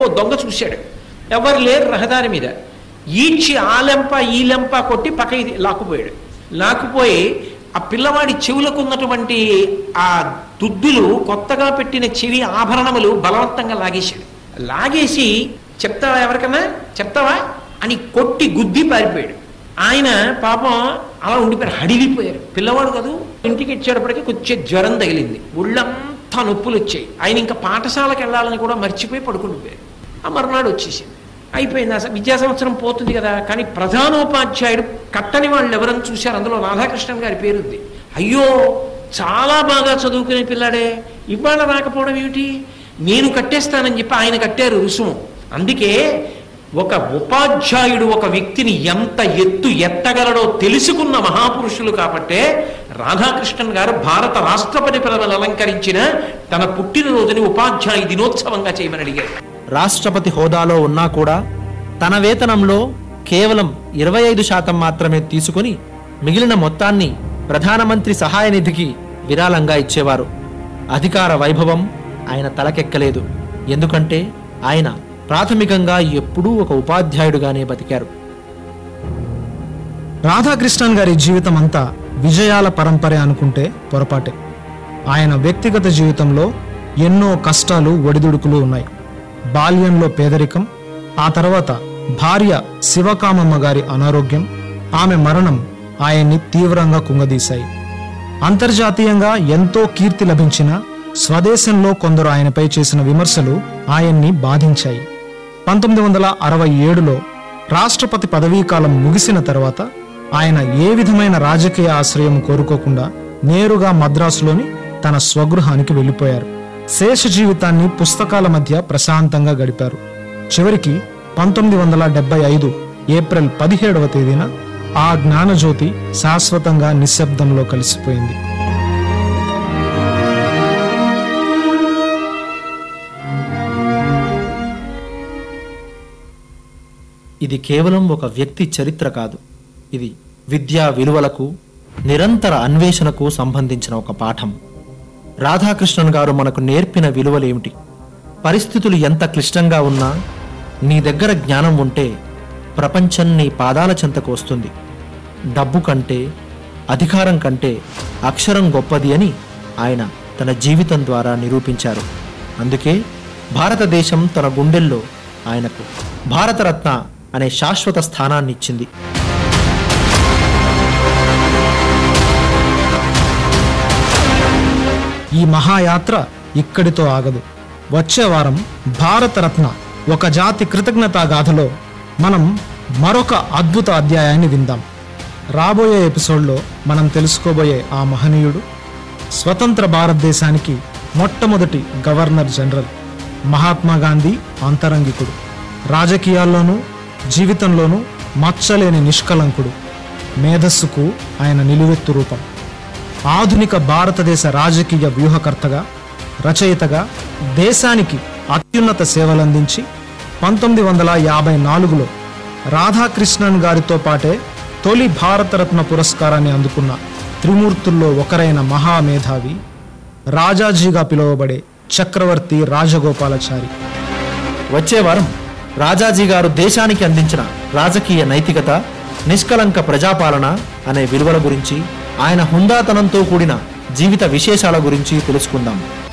దొంగ చూశాడు ఎవరు లేరు రహదారి మీద ఈడ్చి ఆ లెంప ఈ లెంప కొట్టి పక్కకి లాక్కుపోయాడు లాక్కుపోయి ఆ పిల్లవాడి చెవులకు ఉన్నటువంటి ఆ దుద్దులు కొత్తగా పెట్టిన చెవి ఆభరణములు బలవంతంగా లాగేశాడు లాగేసి చెప్తావా ఎవరికన్నా చెప్తావా అని కొట్టి గుద్ది పారిపోయాడు ఆయన పాపం అలా ఉండిపోయారు హడిలిపోయారు పిల్లవాడు కదూ ఇంటికి ఇచ్చేటప్పటికి కొంచెం జ్వరం తగిలింది ఒళ్ళంతా నొప్పులు వచ్చాయి ఆయన ఇంకా పాఠశాలకు వెళ్ళాలని కూడా మర్చిపోయి పడుకుండిపోయారు ఆ మర్నాడు వచ్చేసింది అయిపోయింది అసలు విద్యా సంవత్సరం పోతుంది కదా కానీ ప్రధానోపాధ్యాయుడు కట్టని వాళ్ళు ఎవరని చూశారు అందులో రాధాకృష్ణన్ గారి పేరుంది అయ్యో చాలా బాగా చదువుకునే పిల్లాడే ఇవాళ రాకపోవడం ఏమిటి నేను కట్టేస్తానని చెప్పి ఆయన కట్టారు రుసుము అందుకే ఒక ఉపాధ్యాయుడు ఒక వ్యక్తిని ఎంత ఎత్తు ఎత్తగలడో తెలుసుకున్న మహాపురుషులు కాబట్టే రాధాకృష్ణన్ గారు భారత రాష్ట్రపతి పదవిని అలంకరించిన తన పుట్టినరోజుని ఉపాధ్యాయ దినోత్సవంగా చేయమని అడిగారు రాష్ట్రపతి హోదాలో ఉన్నా కూడా తన వేతనంలో కేవలం ఇరవై ఐదు శాతం మాత్రమే తీసుకుని మిగిలిన మొత్తాన్ని ప్రధానమంత్రి సహాయ నిధికి విరాళంగా ఇచ్చేవారు అధికార వైభవం ఆయన తలకెక్కలేదు ఎందుకంటే ఆయన ప్రాథమికంగా ఎప్పుడూ ఒక ఉపాధ్యాయుడుగానే బతికారు రాధాకృష్ణన్ గారి జీవితం అంతా విజయాల పరంపరే అనుకుంటే పొరపాటే ఆయన వ్యక్తిగత జీవితంలో ఎన్నో కష్టాలు ఒడిదుడుకులు ఉన్నాయి బాల్యంలో పేదరికం ఆ తర్వాత భార్య శివకామమ్మ గారి అనారోగ్యం ఆమె మరణం ఆయన్ని తీవ్రంగా కుంగదీశాయి అంతర్జాతీయంగా ఎంతో కీర్తి లభించిన స్వదేశంలో కొందరు ఆయనపై చేసిన విమర్శలు ఆయన్ని బాధించాయి పంతొమ్మిది వందల అరవై ఏడులో రాష్ట్రపతి పదవీకాలం ముగిసిన తర్వాత ఆయన ఏ విధమైన రాజకీయ ఆశ్రయం కోరుకోకుండా నేరుగా మద్రాసులోని తన స్వగృహానికి వెళ్ళిపోయారు శేష జీవితాన్ని పుస్తకాల మధ్య ప్రశాంతంగా గడిపారు చివరికి పంతొమ్మిది వందల డెబ్బై ఐదు ఏప్రిల్ పదిహేడవ తేదీన ఆ జ్ఞానజ్యోతి శాశ్వతంగా నిశ్శబ్దంలో కలిసిపోయింది ఇది కేవలం ఒక వ్యక్తి చరిత్ర కాదు ఇది విద్యా విలువలకు నిరంతర అన్వేషణకు సంబంధించిన ఒక పాఠం రాధాకృష్ణన్ గారు మనకు నేర్పిన విలువలేమిటి పరిస్థితులు ఎంత క్లిష్టంగా ఉన్నా నీ దగ్గర జ్ఞానం ఉంటే ప్రపంచం నీ పాదాల చెంతకు వస్తుంది డబ్బు కంటే అధికారం కంటే అక్షరం గొప్పది అని ఆయన తన జీవితం ద్వారా నిరూపించారు అందుకే భారతదేశం తన గుండెల్లో ఆయనకు భారతరత్న అనే శాశ్వత స్థానాన్ని ఇచ్చింది ఈ మహాయాత్ర ఇక్కడితో ఆగదు వచ్చే వారం భారతరత్న ఒక జాతి కృతజ్ఞతా గాథలో మనం మరొక అద్భుత అధ్యాయాన్ని విందాం రాబోయే ఎపిసోడ్లో మనం తెలుసుకోబోయే ఆ మహనీయుడు స్వతంత్ర భారతదేశానికి మొట్టమొదటి గవర్నర్ జనరల్ మహాత్మా గాంధీ అంతరంగికుడు రాజకీయాల్లోనూ జీవితంలోనూ మచ్చలేని నిష్కలంకుడు మేధస్సుకు ఆయన నిలువెత్తు రూపం ఆధునిక భారతదేశ రాజకీయ వ్యూహకర్తగా రచయితగా దేశానికి అత్యున్నత సేవలందించి పంతొమ్మిది వందల యాభై నాలుగులో రాధాకృష్ణన్ గారితో పాటే తొలి భారతరత్న పురస్కారాన్ని అందుకున్న త్రిమూర్తుల్లో ఒకరైన మహామేధావి రాజాజీగా పిలువబడే చక్రవర్తి రాజగోపాలాచారి వచ్చే వారం రాజాజీ గారు దేశానికి అందించిన రాజకీయ నైతికత నిష్కలంక ప్రజాపాలన అనే విలువల గురించి ఆయన హుందాతనంతో కూడిన జీవిత విశేషాల గురించి తెలుసుకుందాం